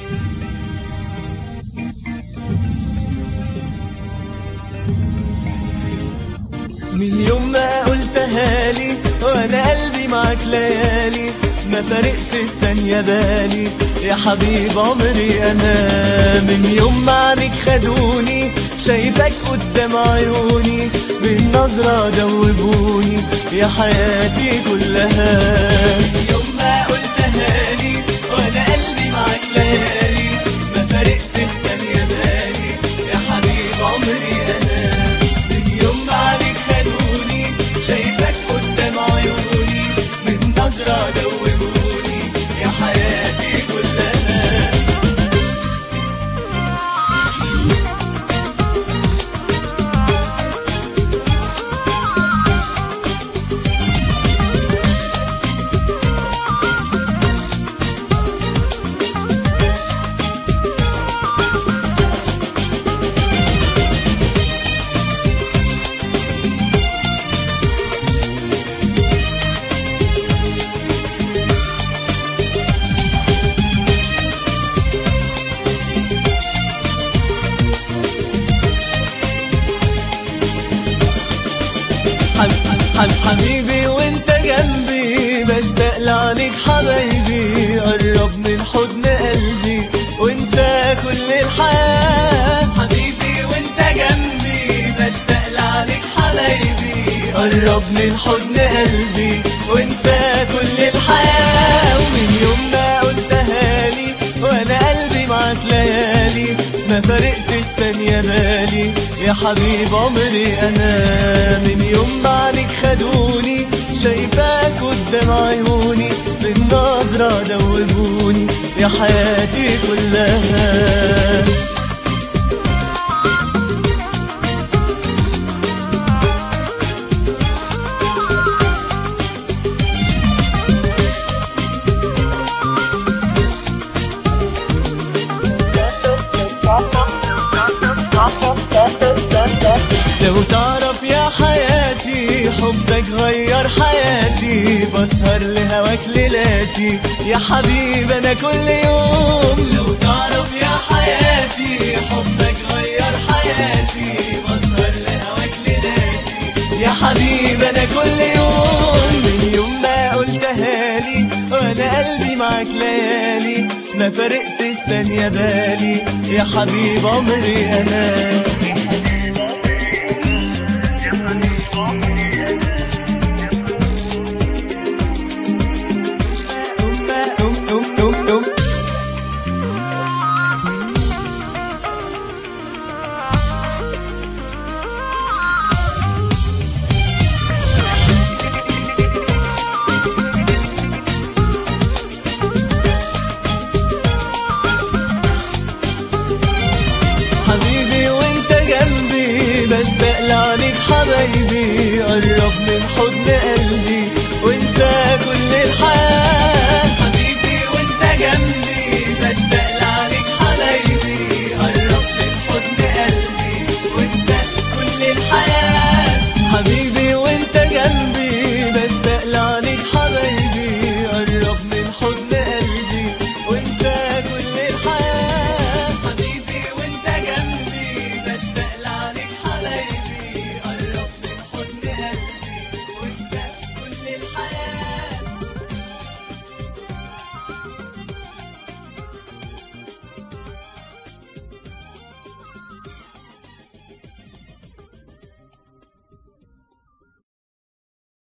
من يوم ما قلتها لي وانا قلبي معاك ليالي ما فرقت الثانية بالي يا حبيب عمري انا من يوم ما عنك خدوني شايفك قدام عيوني بالنظرة دوبوني يا حياتي كلها من يوم ما قلتها لي وانا قلبي معاك ليالي ما فرقت الثانية بالي يا حبيب عمري انا من يوم ما عليك خدوني شايفك قدام عيوني من نظرة دوبوني يا حياتي كلها حب حب حبيبي وانت جنبي بشتاق لعنك حبايبي قرب من حضن قلبي وانسى كل الحياة حبيبي وانت جنبي بشتاق لعنك حبايبي قرب من حضن قلبي وانسى كل الحياة ومن يوم ما قلتها لي وانا قلبي معاك ليالي ما فرقت الثانية بالي يا حبيب عمري انا من يوم ما عنك خدوني شايفاك قدام عيوني بالنظرة دوبوني يا حياتي كلها لو تعرف يا حياتي حبك غير حياتي بسهر لهواك ليلاتي يا حبيب انا كل يوم لو تعرف يا حياتي حبك غير حياتي بسهر لهواك ليلاتي يا حبيب انا كل يوم من يوم ما قلتها لي وانا قلبي معاك ليالي ما فرقت الثانية بالي يا حبيب عمري انا